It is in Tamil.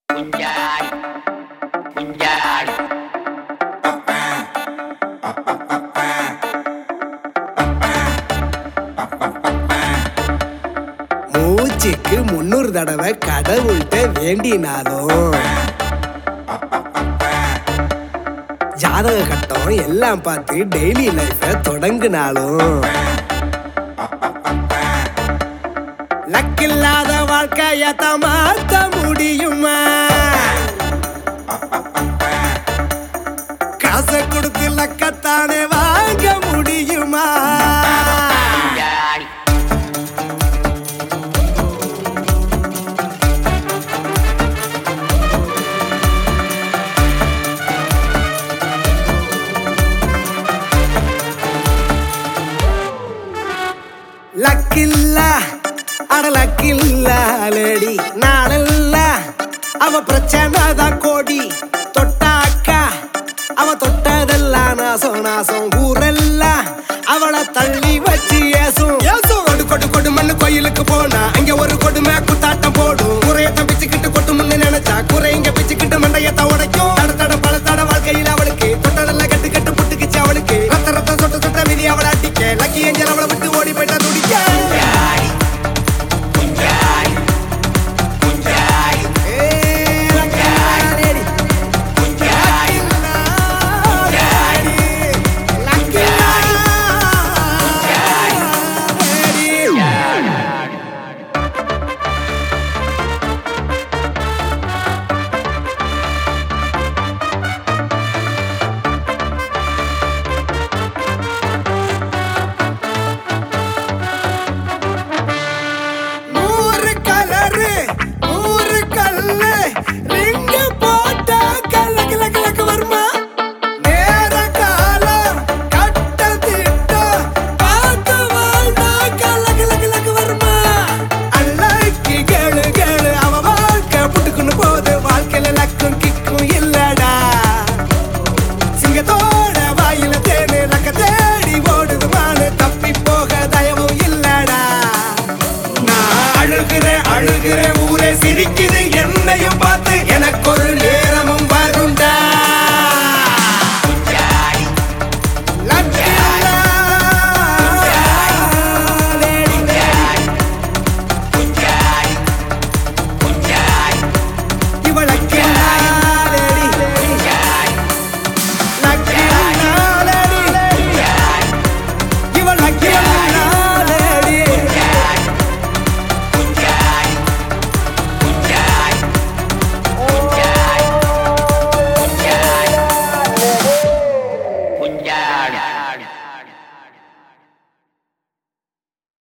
குஞ்சாடி குஞ்சாடி மூச்சுக்கு முன்னூறு தடவை கடவுள்கிட்ட வேண்டினாலும் ஜாதக கட்டம் எல்லாம் பார்த்து டெய்லி லைஃப தொடங்குனாலும் லக்கில்லாத வாழ்க்கையத்த மாத்த முடியுமா காசை கொடுத்து லக்கத்தானே வாங்க முடியுமா குஞ்சாடி லக்கில்ல அட லக்கில்ல லேடி நாளல்ல அவ பிரச்சனை தான் கோடி தொட்டாக்கா அவ தொட்டதெல்லாம் நாசம் நாசம் ஊரெல்லாம் அவளை தள்ளி வச்சு ஏசும் ஏசும் கொடு கொடு கொடு மண்ணு கோயிலுக்கு போனா அங்க ஒரு கொடுமை குத்தாட்டம் போடும் குறையத்த பிச்சுக்கிட்டு கொட்டு முன்னு நினைச்சா குறை இங்க பிச்சுக்கிட்டு மண்டையத்த உடைக்கும் தட தட பல தட வாழ்க்கையில் அவளுக்கு தொட்டதெல்லாம் கட்டு கட்டு புட்டுக்குச்சு அவளுக்கு ரத்த ரத்த சொட்ட சொட்ட விதி அவளை அடிக்க லக்கி ஏஞ்சல் அவளை விட்டு ஓடி போயிட்டா துடிக்க குஞ்சாடி குஞ்சாடி குஞ்சாடி ஏய், லக்காரேடி. குஞ்சாடி லக்காரேடி. லக்காரேடி. நூறு கலரு நூறு கல்லு ரிங்கு போட்டா கல்ல கிள கிழக்கு வருமா நேர காலம் கட்ட திட்டம் பார்த்து வாழ்ந்தா கல்ல கிள கிழக்கு வருமா அல்லாக்கி கேளு கேளு அவ வாழ்க்கை புட்டுக்குன்னு போது வாழ்க்கையில லக்கும் கிக்கும் இல்லடா சிங்கத்தோட வாயில தேனு லக்க தேடி ஓடுது மானு தப்பி போக தயவும் இல்லடா நான் அழுகிறேன் அழுகிறேன் ஊரே சிரிக்குது என்னையும்